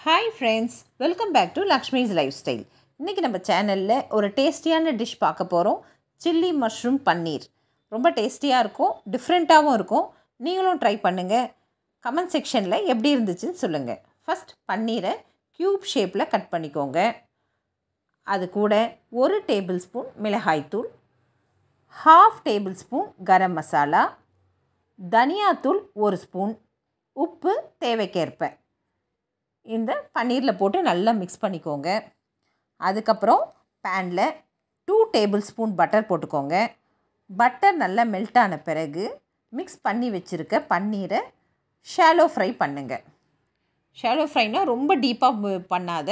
hi friends welcome back to Lakshmi's lifestyle இன்றைக்கி நம்ம சேனலில் ஒரு டேஸ்டியான டிஷ் பார்க்க போகிறோம் சில்லி மஷ்ரூம் பன்னீர் ரொம்ப டேஸ்டியாக இருக்கும் டிஃப்ரெண்ட்டாகவும் இருக்கும் நீங்களும் ட்ரை பண்ணுங்கள் கமெண்ட் செக்ஷனில் எப்படி இருந்துச்சுன்னு சொல்லுங்கள் ஃபஸ்ட் பன்னீரை க்யூப் ஷேப்பில் கட் பண்ணிக்கோங்க அது கூட ஒரு டேபிள் ஸ்பூன் மிளகாய்த்தூள் half tablespoon garam masala தனியாத்தூள் ஒரு ஸ்பூன் உப்பு தேவைக்கேற்ப இந்த பன்னீரில் போட்டு நல்லா மிக்ஸ் பண்ணிக்கோங்க அதுக்கப்புறம் பேனில் டூ டேபிள் ஸ்பூன் பட்டர் போட்டுக்கோங்க பட்டர் நல்லா மெல்ட் ஆன பிறகு மிக்ஸ் பண்ணி வச்சுருக்க பன்னீரை ஷாலோ ஃப்ரை பண்ணுங்கள் ஷாலோ ஃப்ரைனால் ரொம்ப டீப்பாக பண்ணாத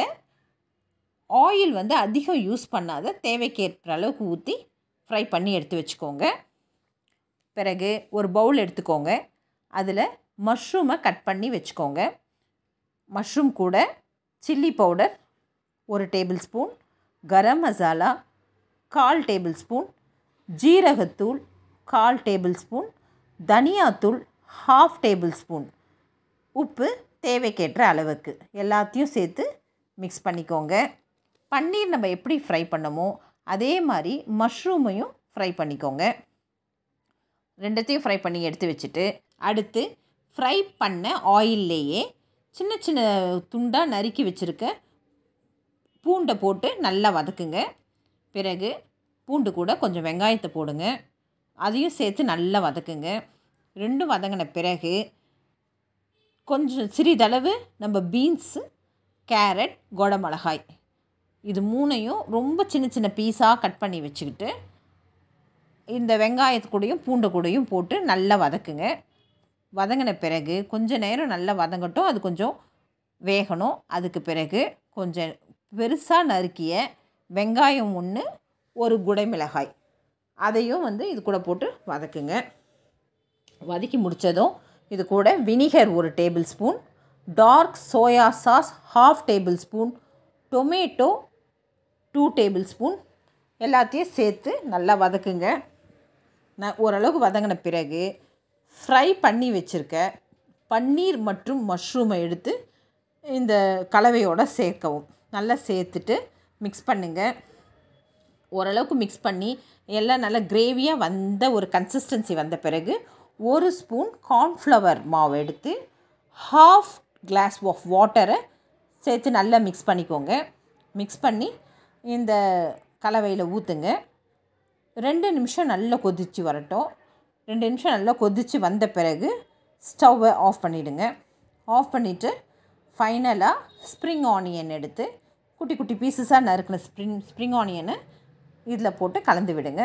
ஆயில் வந்து அதிகம் யூஸ் பண்ணாத தேவைக்கேற்ற அளவுக்கு ஊற்றி ஃப்ரை பண்ணி எடுத்து வச்சுக்கோங்க பிறகு ஒரு பவுல் எடுத்துக்கோங்க அதில் மஷ்ரூமை கட் பண்ணி வச்சுக்கோங்க மஷ்ரூம் கூட சில்லி பவுடர் ஒரு டேபிள் ஸ்பூன் கரம் மசாலா கால் டேபிள் ஸ்பூன் ஜீரகத்தூள் கால் டேபிள் ஸ்பூன் தனியாத்தூள் ஹாஃப் டேபிள் ஸ்பூன் உப்பு தேவைக்கேற்ற அளவுக்கு எல்லாத்தையும் சேர்த்து மிக்ஸ் பண்ணிக்கோங்க பன்னீர் நம்ம எப்படி ஃப்ரை பண்ணமோ அதே மாதிரி மஷ்ரூமையும் ஃப்ரை பண்ணிக்கோங்க ரெண்டத்தையும் ஃப்ரை பண்ணி எடுத்து வச்சுட்டு அடுத்து ஃப்ரை பண்ண ஆயில்லையே சின்ன சின்ன துண்டாக நறுக்கி வச்சுருக்க பூண்டை போட்டு நல்லா வதக்குங்க பிறகு பூண்டு கூட கொஞ்சம் வெங்காயத்தை போடுங்க அதையும் சேர்த்து நல்லா வதக்குங்க ரெண்டும் வதங்கின பிறகு கொஞ்சம் சிறிதளவு நம்ம பீன்ஸு கேரட் மிளகாய் இது மூணையும் ரொம்ப சின்ன சின்ன பீஸாக கட் பண்ணி வச்சுக்கிட்டு இந்த வெங்காயத்து கூடயும் பூண்டு கூடயும் போட்டு நல்லா வதக்குங்க வதங்கின பிறகு கொஞ்சம் நேரம் நல்லா வதங்கட்டும் அது கொஞ்சம் வேகணும் அதுக்கு பிறகு கொஞ்சம் பெருசாக நறுக்கிய வெங்காயம் ஒன்று ஒரு குடை மிளகாய் அதையும் வந்து இது கூட போட்டு வதக்குங்க வதக்கி முடித்ததும் இது கூட வினிகர் ஒரு tablespoon dark soya sauce half tablespoon tomato two tablespoon எல்லாத்தையும் சேர்த்து நல்லா வதக்குங்க நான் ஓரளவுக்கு வதங்கின பிறகு ஃப்ரை பண்ணி வச்சுருக்க பன்னீர் மற்றும் மஷ்ரூமை எடுத்து இந்த கலவையோடு சேர்க்கவும் நல்லா சேர்த்துட்டு மிக்ஸ் பண்ணுங்கள் ஓரளவுக்கு மிக்ஸ் பண்ணி எல்லாம் நல்லா கிரேவியாக வந்த ஒரு கன்சிஸ்டன்சி வந்த பிறகு ஒரு ஸ்பூன் கார்ன்ஃப்ளவர் மாவு எடுத்து ஹாஃப் கிளாஸ் ஆஃப் வாட்டரை சேர்த்து நல்லா மிக்ஸ் பண்ணிக்கோங்க மிக்ஸ் பண்ணி இந்த கலவையில் ஊற்றுங்க ரெண்டு நிமிஷம் நல்லா கொதித்து வரட்டும் ரெண்டு நிமிஷம் நல்லா கொதித்து வந்த பிறகு ஸ்டவ்வை ஆஃப் பண்ணிவிடுங்க ஆஃப் பண்ணிவிட்டு ஃபைனலாக ஸ்ப்ரிங் ஆனியன் எடுத்து குட்டி குட்டி பீசஸாக நறுக்கின ஸ்ப்ரிங் ஸ்ப்ரிங் ஆனியனை இதில் போட்டு கலந்து விடுங்க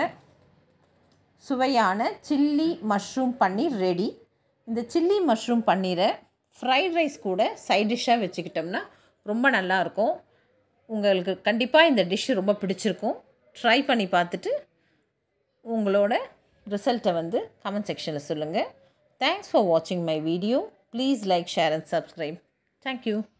சுவையான சில்லி மஷ்ரூம் பன்னீர் ரெடி இந்த சில்லி மஷ்ரூம் பன்னீரை ஃப்ரைட் ரைஸ் கூட சைட் டிஷ்ஷாக வச்சுக்கிட்டோம்னா ரொம்ப நல்லாயிருக்கும் உங்களுக்கு கண்டிப்பாக இந்த டிஷ்ஷு ரொம்ப பிடிச்சிருக்கும் ட்ரை பண்ணி பார்த்துட்டு உங்களோட ரிசல்ட்டை வந்து கமெண்ட் செக்ஷனில் சொல்லுங்கள் தேங்க்ஸ் ஃபார் வாட்சிங் my video please like share and subscribe thank you